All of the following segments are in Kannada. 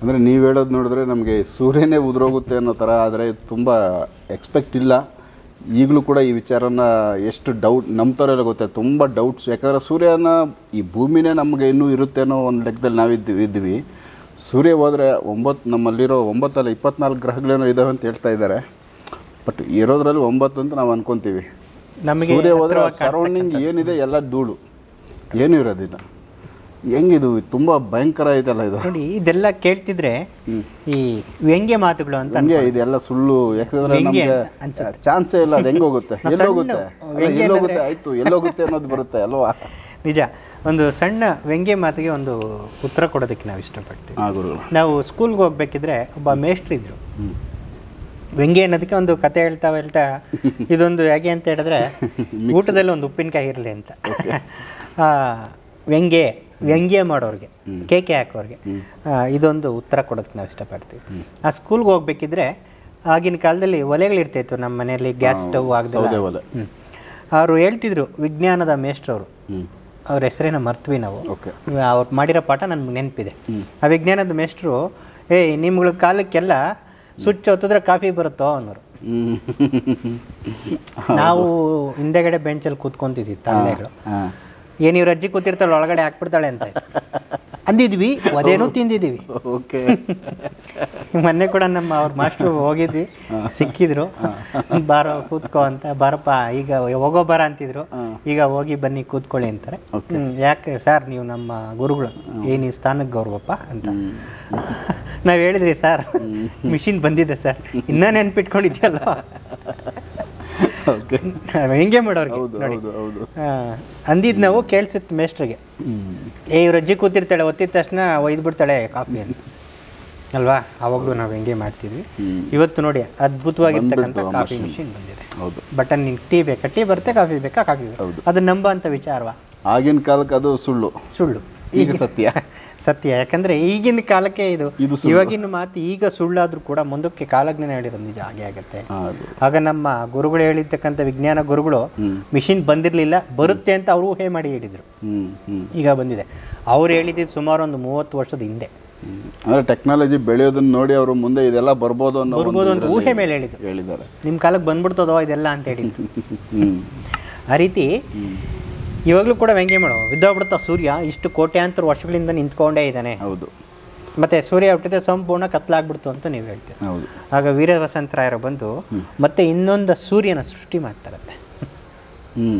ಅಂದರೆ ನೀವು ಹೇಳೋದು ನೋಡಿದ್ರೆ ನಮಗೆ ಸೂರ್ಯನೇ ಉದುರೋಗುತ್ತೆ ಅನ್ನೋ ಥರ ಆದರೆ ತುಂಬ ಎಕ್ಸ್ಪೆಕ್ಟ್ ಇಲ್ಲ ಈಗಲೂ ಕೂಡ ಈ ವಿಚಾರನ ಎಷ್ಟು ಡೌಟ್ ನಂಬ್ತಾರೆಲ್ಲ ಗೊತ್ತೆ ತುಂಬ ಡೌಟ್ಸ್ ಯಾಕಂದರೆ ಸೂರ್ಯನ ಈ ಭೂಮಿನೇ ನಮಗೆ ಇನ್ನೂ ಇರುತ್ತೆ ಅನ್ನೋ ಒಂದು ಲೆಕ್ಕದಲ್ಲಿ ನಾವಿದ್ವಿ ಇದ್ವಿ ಸೂರ್ಯ ಹೋದರೆ ಒಂಬತ್ತು ನಮ್ಮಲ್ಲಿರೋ ಒಂಬತ್ತಲ್ಲ ಇಪ್ಪತ್ನಾಲ್ಕು ಗ್ರಹಗಳೇನೋ ಇದಾವೆ ಅಂತ ಹೇಳ್ತಾ ಇದ್ದಾರೆ ಬಟ್ ಇರೋದ್ರಲ್ಲಿ ಒಂಬತ್ತು ಅಂತ ನಾವು ಅನ್ಕೊತೀವಿ ನಮಗೆ ಸೂರ್ಯ ಹೋದರೆ ಸರೌಂಡಿಂಗ್ ಏನಿದೆ ಎಲ್ಲ ಧೂಳು ಏನೂ ಇರೋದಿಲ್ಲ ಹೆಂಗಿದು ತುಂಬ ಭಯಂಕರ ಐತಲ್ಲ ಇದು ನೋಡಿ ಇದೆಲ್ಲ ಕೇಳ್ತಿದ್ರೆ ಈ ವ್ಯಂಗ್ಯ ಮಾತುಗಳು ಅಂತ ಹಂಗೆ ಇದೆಲ್ಲ ಸುಳ್ಳು ಯಾಕಂದ್ರೆ ಹೆಂಗೆ ನಮಗೆ ಚಾನ್ಸೇ ಇಲ್ಲ ಅದು ಹೆಂಗೆ ಹೋಗುತ್ತೆ ಎಲ್ಲೋಗುತ್ತೆ ಅಲ್ಲ, ಎಲ್ಲೋಗುತ್ತೆ ಆಯ್ತು ಎಲ್ಲೋಗುತ್ತೆ ಅನ್ನೋದು ಬರುತ್ತೆ ಅಲ್ವಾ ನಿಜ ಒಂದು ಸಣ್ಣ ವ್ಯಂಗ್ಯ ಮಾತಿಗೆ ಒಂದು ಉತ್ತರ ಕೊಡೋದಕ್ಕೆ ನಾವು ಇಷ್ಟಪಡ್ತೀವಿ ಆ ಗುರುಗಳು ನಾವು ಸ್ಕೂಲ್ಗೆ ಹೋಗ್ಬೇಕಿದ್ರೆ ಒಬ್ಬ ಮೇಷ್ಟ್ರು ಇದ್ರು ಹ್ಮ್. ವ್ಯಂಗ್ಯ ಅನ್ನೋದಕ್ಕೆ ಒಂದು ಕತೆ ಹೇಳ್ತಾ ಹೇಳ್ತಾ ಇದೊಂದು ಹೇಗೆ ಅಂತ ಹೇಳಿದ್ರೆ ಊಟದಲ್ಲಿ ಒಂದು ಉಪ್ಪಿನಕಾಯಿ ಇರಲಿ ಅಂತ ಆ, ವ್ಯಂಗ್ಯ ವ್ಯಂಗ್ಯ ಮಾಡೋರಿಗೆ ಕೇಕೆ ಹಾಕೋರಿಗೆ ಆ, ಇದೊಂದು ಉತ್ತರ ಕೊಡೋದಕ್ಕೆ ನಾವು ಇಷ್ಟಪಡ್ತೀವಿ ಆ ಸ್ಕೂಲ್ಗೆ ಹೋಗ್ಬೇಕಿದ್ರೆ ಆಗಿನ ಕಾಲದಲ್ಲಿ ಒಲೆಗಳಿರ್ತಾಯಿತ್ತು ನಮ್ಮ ಮನೆಯಲ್ಲಿ ಗ್ಯಾಸ್ ಸ್ಟವ್ ಸೌದೆ ಆಗದೆ ಒಲೆ ಅವರು ಹೇಳ್ತಿದ್ರು ವಿಜ್ಞಾನದ ಮೇಷ್ಟ್ರವರು ಹ್ಞೂ ಅವ್ರ ಹೆಸರೇನ ಮರ್ತ್ವಿ ನಾವು ಓಕೆ ಅವ್ರು ಮಾಡಿರೋ ಪಾಠ ನನ್ಗೆ ನೆನಪಿದೆ ಆ ವಿಜ್ಞಾನದ ಮೇಷ್ಟ್ರು ಏ ನಿಮ್ಗಳ ಕಾಲಕ್ಕೆಲ್ಲ ಸ್ವಿಚ್ ಹೊತ್ತಿದ್ರೆ ಕಾಫಿ ಬರುತ್ತೋ ಅನ್ನೋರು ಹ್ಞೂ ನಾವು ಹಿಂದೆಗಡೆ ಬೆಂಚಲ್ಲಿ ಕೂತ್ಕೊಂತಿದ್ವಿ ತಂದೆಗಳು ಹಾಂ ಏನ್ ಇವ್ರ ಅಜ್ಜಿ ಕೂತಿರ್ತಾಳೆ ಒಳಗಡೆ ಹಾಕ್ಬಿಡ್ತಾಳೆ ಅಂತ ಅಂದಿದ್ವಿ ಅದೇನೂ ತಿಂದಿದ್ದೀವಿ ಓಕೆ ಮೊನ್ನೆ ಕೂಡ ನಮ್ಮ ಅವ್ರ ಮಾಸ್ಟ್ರು ಹೋಗಿದ್ವಿ ಸಿಕ್ಕಿದ್ರು ಬಾರೋ ಕೂತ್ಕೋ ಅಂತ ಬಾರಪ್ಪ ಈಗ ಹೋಗೋ ಬರ ಅಂತಿದ್ರು ಈಗ ಹೋಗಿ ಬನ್ನಿ ಕೂತ್ಕೊಳ್ಳಿ ಅಂತಾರೆ ಹ್ಮ್, ಯಾಕೆ ಸರ್ ನೀವು ನಮ್ಮ ಗುರುಗಳು ಏನು ಈ ಸ್ಥಾನಕ್ಕೆ ಗೌರವಪ್ಪ ಅಂತ ನಾವು ಹೇಳಿದ್ರಿ ಸರ್ ಮಿಷಿನ್ ಬಂದಿದೆ ಸರ್ ಇನ್ನೂ ನೆನ್ಪಿಟ್ಕೊಂಡಿದ್ಯಲ್ಲ ಓಕೆ ಹೆಂಗೆ ಮಾಡೋರ್ಗೆ ಹೌದು ನೋಡಿ ಹೌದು ಹೌದು ಆ, ಅಂದಿದ್ ನಾವು ಕೇಳಿಸಿತ್ತು ಮೇಸ್ಟ್ರಿಗೆ ಹ್ಞೂ ಏ ಇವ್ರ ಅಜ್ಜಿ ಕೂತಿರ್ತಾಳೆ ಒತ್ತಿದ ತಕ್ಷಣ ಒಯ್ದು ಬಿಡ್ತಾಳೆ ಕಾಫಿ ಅಂತ ಅಲ್ವಾ ಆವಾಗಲೂ ನಾವು ಹೆಂಗೆ ಮಾಡ್ತಿದ್ವಿ ಹ್ಮ್. ಇವತ್ತು ನೋಡಿ ಅದ್ಭುತವಾಗಿರ್ತಕ್ಕಂಥ ಬಂದ್ಬಿಡ್ತು ಆ ಕಾಫಿ machine. ಮಿಷಿನ್ ಬಂದಿದೆ ಹೌದು ಬಟನ್ ನಿಂಗೆ ಟೀ ಬೇಕಾ ಟೀ ಬರುತ್ತೆ ಕಾಫಿ ಬೇಕಾ ಕಾಫಿ ಬೇಕಾ ಹೌದು. ಅದು ನಂಬ ಅಂತ ವಿಚಾರವಾ ಆಗಿನ ಕಾಲಕ್ಕೆ ಅದು ಸುಳ್ಳು ಸುಳ್ಳು ಈಗ ಸತ್ಯ ಸತ್ಯ ಯಾಕಂದ್ರೆ ಈಗಿನ ಕಾಲಕ್ಕೆ ಇದು ಇದು ಸುಳ್ಳು. ಇವಾಗಿನ ಮಾತು ಈಗ ಸುಳ್ಳಾದ್ರೂ ಕೂಡ ಮುಂದಕ್ಕೆ ಕಾಲಜ್ಞಾನ ಹೇಳಿರೋದು ನಿಜ ಹಾಗೆ ಆಗುತ್ತೆ ಹೌದು ಆಗ ನಮ್ಮ ಗುರುಗಳು ಹೇಳಿರ್ತಕ್ಕಂಥ ವಿಜ್ಞಾನ ಗುರುಗಳು ಹ್ಮ್. ಮಿಷಿನ್ ಬಂದಿರಲಿಲ್ಲ ಬರುತ್ತೆ ಅಂತ ಅವರು ಊಹೆ ಮಾಡಿ ಹೇಳಿದರು ಹ್ಞೂ ಹ್ಞೂ ಈಗ ಬಂದಿದೆ ಅವ್ರು ಹೇಳಿದ್ದು ಸುಮಾರು ಒಂದು ಮೂವತ್ತು ವರ್ಷದ ಹಿಂದೆ ಅಂದರೆ ಟೆಕ್ನಾಲಜಿ ಬೆಳೆಯೋದನ್ನ ನೋಡಿ ಅವರು ಮುಂದೆ ಇದೆಲ್ಲ ಬರ್ಬೋದು ಅನ್ನೋ ಒಂದು ಬರ್ಬೋದು ಅಂತ ಇದ್ರಲ್ಲಿ ಊಹೆ ಮೇಲೆ ಹೇಳಿದ್ರು ಹೇಳಿದ್ದಾರೆ ನಿಮ್ಮ ಕಾಲಕ್ಕೆ ಬಂದ್ಬಿಡ್ತದೋ ಇದೆಲ್ಲ ಅಂತ ಹೇಳಿದ್ರು ಹ್ಞೂ ಆ ರೀತಿ ಇವಾಗಲೂ ಕೂಡ ವ್ಯಂಗ್ಯ ಮಾಡೋ ಬಿದ್ದೋಗ್ಬಿಡ್ತಾ ಸೂರ್ಯ ಇಷ್ಟು ಕೋಟ್ಯಾಂತರ ವರ್ಷಗಳಿಂದ ನಿಂತ್ಕೊಂಡೇ ಇದ್ದಾನೆ ಹೌದು ಮತ್ತೆ ಸೂರ್ಯ ಹುಟ್ಟಿದ್ರೆ ಸಂಪೂರ್ಣ ಕತ್ಲಾಗ್ಬಿಡ್ತು ಅಂತ ನೀವು ಹೇಳ್ತೀರಿ ಹೌದು ಆಗ ವೀರ ವಸಂತರಾಯರು ಬಂದು ಮತ್ತೆ ಇನ್ನೊಂದು ಸೂರ್ಯನ ಸೃಷ್ಟಿ ಮಾಡ್ತಾರಂತೆ ಹ್ಞೂ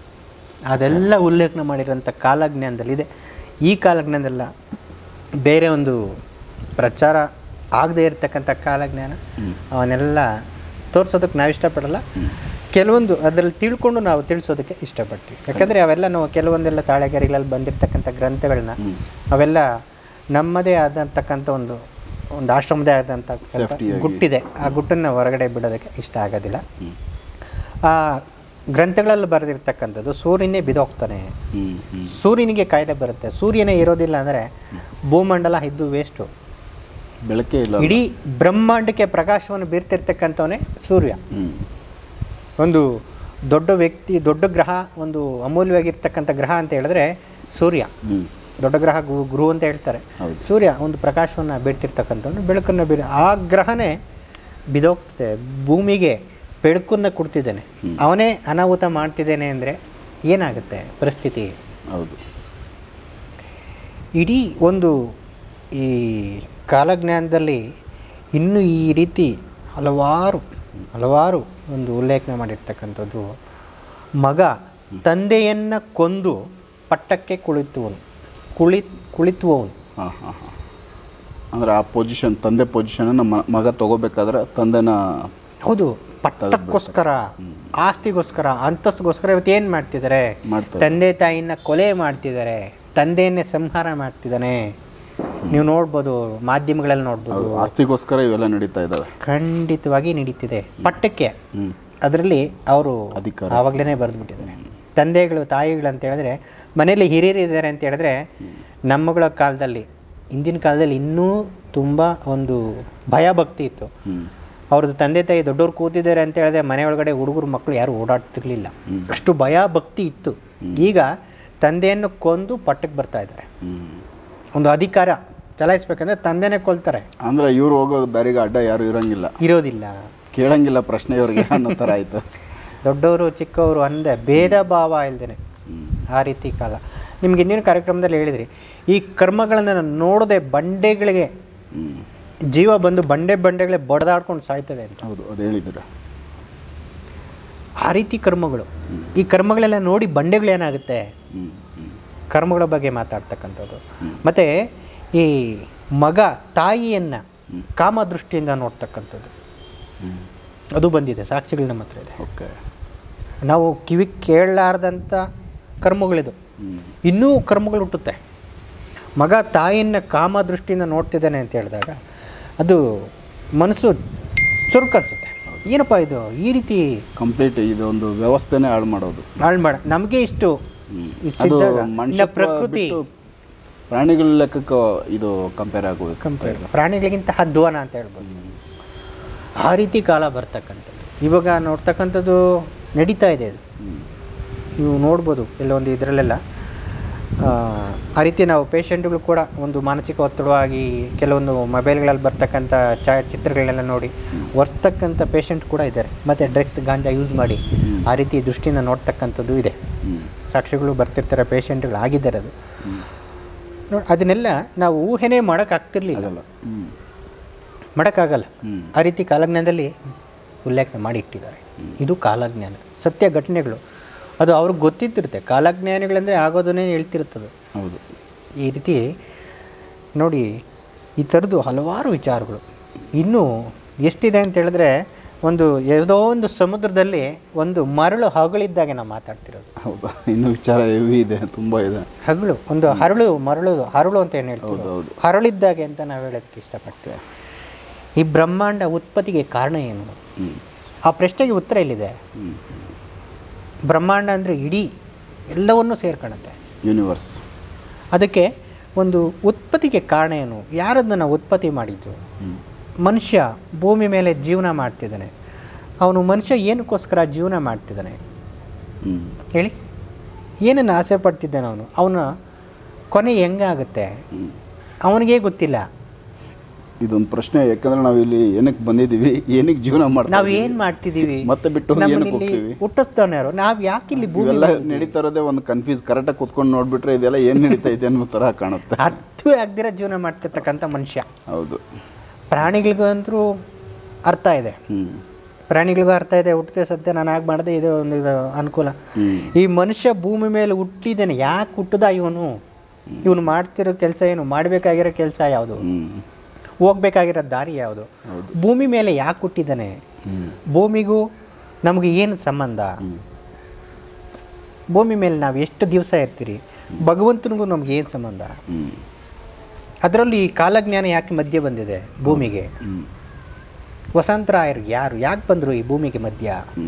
ಅದೆಲ್ಲ ಉಲ್ಲೇಖನ ಮಾಡಿರೋಂಥ ಕಾಲಜ್ಞಾನದಲ್ಲಿದೆ ಈ ಕಾಲಜ್ಞಾನದಲ್ಲ ಬೇರೆ ಒಂದು ಪ್ರಚಾರ ಆಗದೆ ಇರತಕ್ಕಂಥ ಕಾಲಜ್ಞಾನ ಅವನ್ನೆಲ್ಲ ತೋರಿಸೋದಕ್ಕೆ ನಾವು ಇಷ್ಟಪಡಲ್ಲ ಕೆಲವೊಂದು ಅದರಲ್ಲಿ ತಿಳ್ಕೊಂಡು ನಾವು ತಿಳಿಸೋದಕ್ಕೆ ಇಷ್ಟಪಡ್ತೀವಿ ಯಾಕಂದರೆ ಅವೆಲ್ಲ ನಾವು ಕೆಲವೊಂದೆಲ್ಲ ತಾಳೆಗರಿಗಳಲ್ಲಿ ಬಂದಿರತಕ್ಕಂಥ ಗ್ರಂಥಗಳನ್ನ ಅವೆಲ್ಲ ನಮ್ಮದೇ ಆದಂತಕ್ಕಂಥ ಒಂದು ಒಂದು ಆಶ್ರಮದೇ ಆದಂಥ Safety ಆಗಿ. ಗುಟ್ಟಿದೆ ಆ ಗುಟ್ಟನ್ನು ಹೊರಗಡೆ ಬಿಡೋದಕ್ಕೆ ಇಷ್ಟ ಆಗೋದಿಲ್ಲ ಆ ಗ್ರಂಥಗಳಲ್ಲಿ ಬರೆದಿರ್ತಕ್ಕಂಥದ್ದು ಸೂರ್ಯನೇ ಬಿದೋಗ್ತಾನೆ ಹ್ಞೂ ಹ್ಞೂ ಸೂರ್ಯನಿಗೆ ಕಾಯ್ದೆ ಬರುತ್ತೆ ಸೂರ್ಯನೇ ಇರೋದಿಲ್ಲ ಅಂದರೆ ಭೂಮಂಡಲ ಇದ್ದು ವೇಸ್ಟು ಬೆಳಕೇ ಇಲ್ಲ ಇಡೀ ಬ್ರಹ್ಮಾಂಡಕ್ಕೆ ಪ್ರಕಾಶವನ್ನು ಬೀರ್ತಿರ್ತಕ್ಕಂಥವನೇ ಸೂರ್ಯ ಹ್ಞೂ ಒಂದು ದೊಡ್ಡ ವ್ಯಕ್ತಿ ದೊಡ್ಡ ಗ್ರಹ ಒಂದು ಅಮೂಲ್ಯವಾಗಿರ್ತಕ್ಕಂಥ ಗ್ರಹ ಅಂತ ಹೇಳಿದ್ರೆ ಸೂರ್ಯ ಹ್ಞೂ ದೊಡ್ಡ ಗ್ರಹ ಗುರು ಗುರು ಅಂತ ಹೇಳ್ತಾರೆ ಹೌದು. ಸೂರ್ಯ ಒಂದು ಪ್ರಕಾಶವನ್ನು ಬೀರ್ತಿರ್ತಕ್ಕಂಥವ್ನು ಬೆಳಕನ್ನು ಬೀರ ಆ ಗ್ರಹನೇ ಬಿದೋಗ್ತದೆ ಭೂಮಿಗೆ ಬೆಳಕನ್ನು ಕೊಡ್ತಿದ್ದಾನೆ ಅವನೇ ಅನಾಹುತ ಮಾಡ್ತಿದ್ದೇನೆ ಅಂದರೆ ಏನಾಗುತ್ತೆ ಪರಿಸ್ಥಿತಿ ಹೌದು ಇಡೀ ಒಂದು ಈ ಕಾಲಜ್ಞಾನದಲ್ಲಿ ಇನ್ನೂ ಈ ರೀತಿ ಹಲವಾರು ಹಲವಾರು ಒಂದು ಉಲ್ಲೇಖನ ಮಾಡಿರ್ತಕ್ಕಂಥದ್ದು ಮಗ ತಂದೆಯನ್ನು ಕೊಂದು ಪಟ್ಟಕ್ಕೆ ಕುಳಿತುವನು ಕುಳಿ ಕುಳಿತುವವನು ಹಾಂ ಹಾಂ ಹಾಂ ಅಂದರೆ ಆ ಪೊಸಿಷನ್ ತಂದೆ ಪೊಸಿಷನ್ ನಮ್ಮ ಮಗ ತಗೋಬೇಕಾದ್ರೆ ತಂದೆನ ಹೌದು ಪಟ್ಟಕ್ಕೋಸ್ಕರ ಆಸ್ತಿಗೋಸ್ಕರ ಅಂತಸ್ತಿಗೋಸ್ಕರ ಇವತ್ತು ಏನು ಮಾಡ್ತಿದ್ದಾರೆ ಮಾಡ್ತಾರೆ ತಂದೆ ತಾಯಿನ ಕೊಲೆ ಮಾಡ್ತಿದ್ದಾರೆ ತಂದೆಯನ್ನೇ ಸಂಹಾರ ಮಾಡ್ತಿದ್ದಾನೆ ನೀವು ನೋಡ್ಬೋದು ಮಾಧ್ಯಮಗಳಲ್ಲಿ ನೋಡ್ಬೋದು ಹೌದು ಆಸ್ತಿಗೋಸ್ಕರ ಇವೆಲ್ಲ ನಡೀತಾ ಇದ್ದಾವೆ ಖಂಡಿತವಾಗಿ ನಡೀತಿದೆ ಪಟ್ಟಕ್ಕೆ ಹ್ಞೂ ಅದರಲ್ಲಿ ಅವರು ಅಧಿಕಾರ. ಆವಾಗಲೇ ಬರೆದ್ಬಿಟ್ಟಿದ್ದಾರೆ ತಂದೆಗಳು ತಾಯಿಗಳು ಅಂತ ಹೇಳಿದ್ರೆ ಮನೇಲಿ ಹಿರಿಯರು ಇದ್ದಾರೆ ಅಂತ ಹೇಳಿದ್ರೆ ನಮ್ಮಗಳ ಕಾಲದಲ್ಲಿ ಹಿಂದಿನ ಕಾಲದಲ್ಲಿ ಇನ್ನೂ ತುಂಬ ಒಂದು ಭಯ ಭಕ್ತಿ ಇತ್ತು ಹ್ಞೂ ಅವ್ರದ್ದು ತಂದೆ ತಾಯಿ ದೊಡ್ಡವ್ರು ಕೂತಿದ್ದಾರೆ ಅಂತ ಹೇಳಿದ್ರೆ ಮನೆ ಒಳಗಡೆ ಹುಡುಗರು ಮಕ್ಕಳು ಯಾರು ಓಡಾಡ್ತಿರ್ಲಿಲ್ಲ ಅಷ್ಟು ಭಯ ಭಕ್ತಿ ಇತ್ತು ಈಗ ತಂದೆಯನ್ನು ಕೊಂದು ಪಟ್ಟಕ್ಕೆ ಬರ್ತಾ ಇದ್ದಾರೆ ಹ್ಞೂ ಒಂದು ಅಧಿಕಾರ ಚಲಾಯಿಸ್ಬೇಕಂದ್ರೆ ತಂದೆನೇ ಕೊಲ್ತಾರೆ ಅಂದರೆ ಇವ್ರು ಹೋಗೋ ದಾರಿಗೆ ಅಡ್ಡ ಯಾರು ಇರೋಂಗಿಲ್ಲ ಇರೋದಿಲ್ಲ ಕೇಳಂಗಿಲ್ಲ ಪ್ರಶ್ನೆ ಇವ್ರಿಗೆ ಅನ್ನೋ ಥರ ಆಯಿತು ದೊಡ್ಡವರು ಚಿಕ್ಕವರು ಅಂದೆ ಭೇದ ಭಾವ ಇಲ್ದೇನೆ ಆ ರೀತಿ ಕಾಲ ನಿಮ್ಗೆ ಇಂದಿನ ಕಾರ್ಯಕ್ರಮದಲ್ಲಿ ಹೇಳಿದ್ರಿ ಈ ಕರ್ಮಗಳನ್ನು ನೋಡದೆ ಬಂಡೆಗಳಿಗೆ ಹ್ಞೂ ಜೀವ ಬಂದು ಬಂಡೆ ಬಂಡೆಗಳೇ ಬಡದಾಡ್ಕೊಂಡು ಸಾಯ್ತವೆ ಅಂತ ಹೌದು ಅದು ಹೇಳಿದ್ದೀರ ಆ ರೀತಿ ಕರ್ಮಗಳು ಈ ಕರ್ಮಗಳೆಲ್ಲ ನೋಡಿ ಬಂಡೆಗಳೇನಾಗುತ್ತೆ ಹ್ಞೂ ಹ್ಞೂ ಕರ್ಮಗಳ ಬಗ್ಗೆ ಮಾತಾಡ್ತಕ್ಕಂಥದ್ದು ಮತ್ತು ಈ ಮಗ ತಾಯಿಯನ್ನು ಕಾಮದೃಷ್ಟಿಯಿಂದ ನೋಡ್ತಕ್ಕಂಥದ್ದು ಹ್ಞೂ ಅದು ಬಂದಿದೆ ಸಾಕ್ಷಿಗಳು ನಮ್ಮ ಹತ್ರ ಇದೆ ಓಕೆ ನಾವು ಕಿವಿ ಕೇಳಲಾರ್ದಂಥ ಕರ್ಮಗಳಿದು ಹ್ಞೂ ಇನ್ನೂ ಕರ್ಮಗಳು ಹುಟ್ಟುತ್ತೆ ಮಗ ತಾಯಿಯನ್ನು ಕಾಮ ದೃಷ್ಟಿಯಿಂದ ನೋಡ್ತಿದ್ದಾನೆ ಅಂತ ಹೇಳಿದಾಗ ಅದು ಮನಸ್ಸು ಚುರುಕನ್ಸುತ್ತೆ ಏನಪ್ಪ ಇದು ಈ ರೀತಿ ಕಂಪ್ಲೀಟ್ ಇದೊಂದು ವ್ಯವಸ್ಥೆನೇ ಹಾಳು ಮಾಡೋದು ಹಾಳು ಮಾಡ ನಮಗೆ ಇಷ್ಟು ಹ್ಮ್. ಇಷ್ಟಿದ್ದಾಗ ಅದು ಇನ್ನು ಮನುಷ್ಯ ಪ್ರಕೃತಿ ಪ್ರಾಣಿಗಳ ಲೆಕ್ಕಕ್ಕೆ ಇದು ಕಂಪೇರ್ ಆಗೋದು ಕಂಪೇರ್ ಪ್ರಾಣಿಗಳಿಗಿಂತ ಹದ್ವನ ಅಂತ ಹೇಳ್ಬೋದು ಆ ರೀತಿ ಕಾಲ ಬರ್ತಕ್ಕಂಥದ್ದು ಇವಾಗ ನೋಡ್ತಕ್ಕಂಥದ್ದು ನಡೀತಾ ಇದೆ ಇದು ಹ್ಮ್. ನೀವು ನೋಡ್ಬೋದು ಕೆಲವೊಂದು ಇದರಲ್ಲೆಲ್ಲ ಆ, ಆ ರೀತಿ ನಾವು ಪೇಷಂಟ್ಗಳು ಕೂಡ ಒಂದು ಮಾನಸಿಕ ಒತ್ತಡವಾಗಿ ಕೆಲವೊಂದು ಮೊಬೈಲ್ಗಳಲ್ಲಿ ಬರ್ತಕ್ಕಂಥ ಛಾಯಾಚಿತ್ರಗಳನ್ನೆಲ್ಲ ನೋಡಿ ಒರ್ತಕ್ಕಂಥ ಪೇಷಂಟ್ ಕೂಡ ಇದ್ದಾರೆ ಮತ್ತು ಡ್ರಗ್ಸ್ ಗಾಂಜಾ ಯೂಸ್ ಮಾಡಿ ಆ ರೀತಿ ದೃಷ್ಟಿಯಿಂದ ನೋಡ್ತಕ್ಕಂಥದ್ದು ಇದೆ ಹ್ಮ್. ಸಾಕ್ಷಿಗಳು ಬರ್ತಿರ್ತಾರೆ ಪೇಷಂಟ್ಗಳು ಆಗಿದ್ದಾರೆ ಅದು ಹ್ಮ್. ನೋಡಿ ಅದನ್ನೆಲ್ಲ ನಾವು ಊಹೆನೇ ಮಾಡೋಕ್ಕಾಗ್ತಿರ್ಲಿಲ್ಲ ಆಗಲ್ಲ ಹ್ಮ್. ಮಾಡೋಕ್ಕಾಗಲ್ಲ ಹ್ಮ್. ಆ ರೀತಿ ಕಾಲಜ್ಞಾನದಲ್ಲಿ ಉಲ್ಲೇಖ ಮಾಡಿ ಇಟ್ಟಿದ್ದಾರೆ ಇದು ಕಾಲಜ್ಞಾನ ಸತ್ಯ ಘಟನೆಗಳು ಅದು ಅವ್ರಿಗೆ ಗೊತ್ತಿತ್ತಿರುತ್ತೆ ಕಾಲಜ್ಞಾನಿಗಳಂದರೆ ಆಗೋದನ್ನೇ ಹೇಳ್ತಿರ್ತದೆ ಹೌದು ಈ ರೀತಿ ನೋಡಿ ಈ ಥರದ್ದು ಹಲವಾರು ವಿಚಾರಗಳು ಇನ್ನೂ ಎಷ್ಟಿದೆ ಅಂತ ಹೇಳಿದ್ರೆ ಒಂದು ಯಾವುದೋ ಒಂದು ಸಮುದ್ರದಲ್ಲಿ ಒಂದು ಮರಳು ಹಗಳಿದ್ದಾಗೆ ನಾವು ಮಾತಾಡ್ತಿರೋದು ಹೌದಾ ಇನ್ನೂ ವಿಚಾರ ಹೆವಿ ಇದೆ ತುಂಬ ಇದೆ ಹಗಳು ಒಂದು ಹರಳು ಮರಳು ಹರಳು ಅಂತ ಏನು ಹೇಳ್ತೀವಿ ಹೌದು ಹೌದು ಹರಳಿದ್ದಾಗೆ ಅಂತ ನಾವು ಹೇಳೋದಕ್ಕೆ ಇಷ್ಟಪಡ್ತೇವೆ ಈ ಬ್ರಹ್ಮಾಂಡ ಉತ್ಪತ್ತಿಗೆ ಕಾರಣ ಏನು ಹ್ಞೂ ಆ ಪ್ರಶ್ನೆಗೆ ಉತ್ತರ ಇಲ್ಲಿದೆ ಹ್ಞೂ ಬ್ರಹ್ಮಾಂಡ ಅಂದರೆ ಇಡೀ ಎಲ್ಲವನ್ನೂ ಸೇರ್ಕೊಳುತ್ತೆ ಯೂನಿವರ್ಸ್ ಅದಕ್ಕೆ ಒಂದು ಉತ್ಪತ್ತಿಗೆ ಕಾರಣ ಏನು ಯಾರದನ್ನು ಉತ್ಪತ್ತಿ ಮಾಡಿದ್ದು ಹ್ಞೂ ಮನುಷ್ಯ ಭೂಮಿ ಮೇಲೆ ಜೀವನ ಮಾಡ್ತಿದ್ದಾನೆ ಅವನು ಮನುಷ್ಯ ಏನಕ್ಕೋಸ್ಕರ ಜೀವನ ಮಾಡ್ತಿದ್ದಾನೆ ಹ್ಞೂ ಹೇಳಿ ಏನನ್ನು ಆಸೆ ಪಡ್ತಿದ್ದಾನೆ ಅವನು ಅವನ ಕೊನೆ ಹೆಂಗಾಗುತ್ತೆ ಹ್ಞೂ ಅವನಿಗೇ ಗೊತ್ತಿಲ್ಲ ಇದೊಂದು ಪ್ರಶ್ನೆ ಯಾಕಂದ್ರೆ ನಾವು ಇಲ್ಲಿ ಏನಕ್ಕೆ ಬಂದಿದ್ದೀವಿ ಏನಕ್ಕೆ ಜೀವನ ಮಾಡ್ತಾ ನಾವು ಇದ್ದೀವಿ? ಏನು ಮಾಡ್ತಿದ್ದೀವಿ ಮತ್ತೆ ಬಿಟ್ಟು ಏನಕ್ಕೆ ನಮ್ಮನ್ನ ಇಲ್ಲಿ ಹೋಗ್ತೀವಿ ಹುಟ್ಟಿಸ್ತಾನೆ ಯಾರು ನಾವು ಯಾಕೆ ಇಲ್ಲಿ ಭೂಮಿ ಇವೆಲ್ಲ ನಡೀತಾ ಇರೋದೇ ಒಂದು ಕನ್ಫ್ಯೂಸ್ ಕರೆಕ್ಟಾಗಿ ಕುತ್ಕೊಂಡು ನೋಡ್ಬಿಟ್ರೆ ಇದೆಲ್ಲ ಏನು ನಡೀತಾ ಇದೆ ಅನ್ನೋ ಥರ ಕಾಣುತ್ತೆ ಅರ್ಥವೇ ಆಗದಿರೋ ಜೀವನ ಮಾಡ್ತಿರ್ತಕ್ಕಂಥ ಮನುಷ್ಯ ಹೌದು ಪ್ರಾಣಿಗಳಿಗಂತೂ ಅರ್ಥ ಇದೆ ಹ್ಞೂ ಪ್ರಾಣಿಗಳಿಗೂ ಅರ್ಥ ಇದೆ ಹುಟ್ಟಿದೆ ಸದ್ಯ ನಾನು ಆಗ ಮಾಡಿದೆ ಇದು ಒಂದು ಇದು ಅನುಕೂಲ ಹ್ಞೂ ಈ ಮನುಷ್ಯ ಭೂಮಿ ಮೇಲೆ ಹುಟ್ಟಿದ್ದಾನೆ ಯಾಕೆ ಹುಟ್ಟದ ಇವನು ಇವನು ಮಾಡ್ತಿರೋ ಕೆಲಸ ಏನು ಮಾಡಬೇಕಾಗಿರೋ ಕೆಲಸ ಯಾವುದು ಹ್ಞೂ ಹೋಗ್ಬೇಕಾಗಿರೋ ದಾರಿ ಯಾವುದು ಭೂಮಿ ಮೇಲೆ ಯಾಕೆ ಹುಟ್ಟಿದ್ದಾನೆ ಹ್ಞೂ ಭೂಮಿಗೂ ನಮಗೆ ಏನು ಸಂಬಂಧ ಭೂಮಿ ಮೇಲೆ ನಾವು ಎಷ್ಟು ದಿವಸ ಇರ್ತೀರಿ ಭಗವಂತನಿಗೂ ನಮ್ಗೆ ಏನು ಸಂಬಂಧ ಹ್ಞೂ ಅದರಲ್ಲಿ ಈ ಕಾಲಜ್ಞಾನ ಯಾಕೆ ಮಧ್ಯೆ ಬಂದಿದೆ ಭೂಮಿಗೆ ಹ್ಞೂ ವಸಂತರಾಯರು ಯಾರು ಯಾಕೆ ಬಂದರು ಈ ಭೂಮಿಗೆ ಮಧ್ಯ ಹ್ಞೂ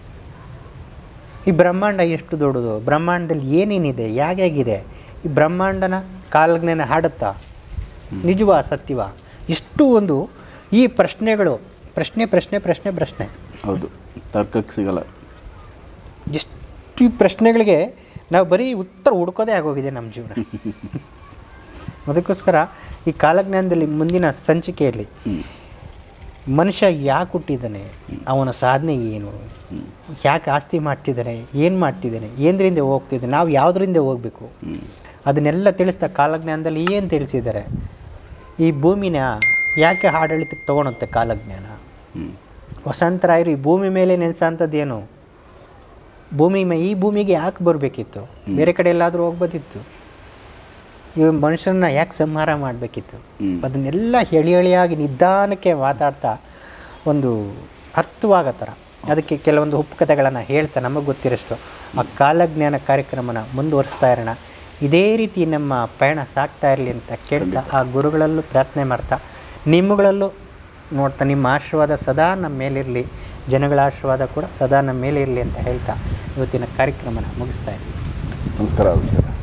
ಈ ಬ್ರಹ್ಮಾಂಡ ಎಷ್ಟು ದೊಡ್ಡದು ಬ್ರಹ್ಮಾಂಡದಲ್ಲಿ ಏನೇನಿದೆ ಹೇಗಿದೆ ಈ ಬ್ರಹ್ಮಾಂಡನ ಕಾಲಜ್ಞಾನ ಹಾಡುತ್ತಾ ನಿಜವಾ ಸತ್ಯವಾ ಇಷ್ಟು ಒಂದು ಈ ಪ್ರಶ್ನೆಗಳು ಪ್ರಶ್ನೆ ಪ್ರಶ್ನೆ ಪ್ರಶ್ನೆ ಪ್ರಶ್ನೆ ಹೌದು ತರ್ಕಕ್ಕೆ ಸಿಗಲ್ಲ ಎಷ್ಟು ಈ ಪ್ರಶ್ನೆಗಳಿಗೆ ನಾವು ಬರೀ ಉತ್ತರ ಹುಡ್ಕೋದೇ ಆಗೋಗಿದೆ ನಮ್ಮ ಜೀವನ ಅದಕ್ಕೋಸ್ಕರ ಈ ಕಾಲಜ್ಞಾನದಲ್ಲಿ ಮುಂದಿನ ಸಂಚಿಕೆಯಲ್ಲಿ ಹ್ಞೂ ಮನುಷ್ಯ ಯಾಕೆ ಹುಟ್ಟಿದ್ದಾನೆ ಅವನ ಸಾಧನೆ ಏನು ಯಾಕೆ ಆಸ್ತಿ ಮಾಡ್ತಿದ್ದಾನೆ ಏನು ಮಾಡ್ತಿದ್ದಾನೆ ಏನರಿಂದ ಹೋಗ್ತಿದ್ದಾನೆ ನಾವು ಯಾವುದರಿಂದ ಹೋಗಬೇಕು ಹ್ಞೂ ಅದನ್ನೆಲ್ಲ ತಿಳಿಸ್ತಾ ಕಾಲಜ್ಞಾನದಲ್ಲಿ ಏನು ತಿಳಿಸಿದ್ದಾರೆ ಈ ಭೂಮಿನ ಯಾಕೆ ಆಡಳಿತಕ್ಕೆ ತೊಗೊಳುತ್ತೆ ಕಾಲಜ್ಞಾನ ಹ್ಞೂ ವಸಂತರಾಯರು ಈ ಭೂಮಿ ಮೇಲೆ ನೆಲೆಸೋಂಥದ್ದೇನು ಭೂಮಿ ಮೇ ಈ ಭೂಮಿಗೆ ಯಾಕೆ ಬರಬೇಕಿತ್ತು ಬೇರೆ ಕಡೆ ಎಲ್ಲಾದರೂ ಹೋಗ್ಬೋದಿತ್ತು ಈ ಮನುಷ್ಯರನ್ನ ಯಾಕೆ ಸಂಹಾರ ಮಾಡಬೇಕಿತ್ತು ಹ್ಮ್. ಅದನ್ನೆಲ್ಲ ಎಳಿ ಎಳಿಯಾಗಿ ನಿಧಾನಕ್ಕೆ ಮಾತಾಡ್ತಾ ಒಂದು ಅರ್ಥವಾಗೋ ಥರ ಅದಕ್ಕೆ ಕೆಲವೊಂದು ಉಪಕಥೆಗಳನ್ನು ಹೇಳ್ತಾ ನಮಗೆ ಗೊತ್ತಿರೋಷ್ಟು ಆ ಕಾಲಜ್ಞಾನ ಕಾರ್ಯಕ್ರಮನ ಮುಂದುವರಿಸ್ತಾ ಇರೋಣ ಇದೇ ರೀತಿ ನಮ್ಮ ಪಯಣ ಸಾಗ್ತಾ ಇರಲಿ ಅಂತ ಕೇಳ್ತಾ ಆ ಗುರುಗಳಲ್ಲೂ ಪ್ರಾರ್ಥನೆ ಮಾಡ್ತಾ ನಿಮ್ಮಗಳಲ್ಲೂ ನೋಡ್ತಾ ನಿಮ್ಮ ಆಶೀರ್ವಾದ ಸದಾ ನಮ್ಮ ಮೇಲಿರಲಿ ಜನಗಳ ಆಶೀರ್ವಾದ ಕೂಡ ಸದಾ ನಮ್ಮ ಮೇಲೆ ಇರಲಿ ಅಂತ ಹೇಳ್ತಾ ಇವತ್ತಿನ ಕಾರ್ಯಕ್ರಮನ ಮುಗಿಸ್ತಾ ಇದ್ದೀನಿ ನಮಸ್ಕಾರ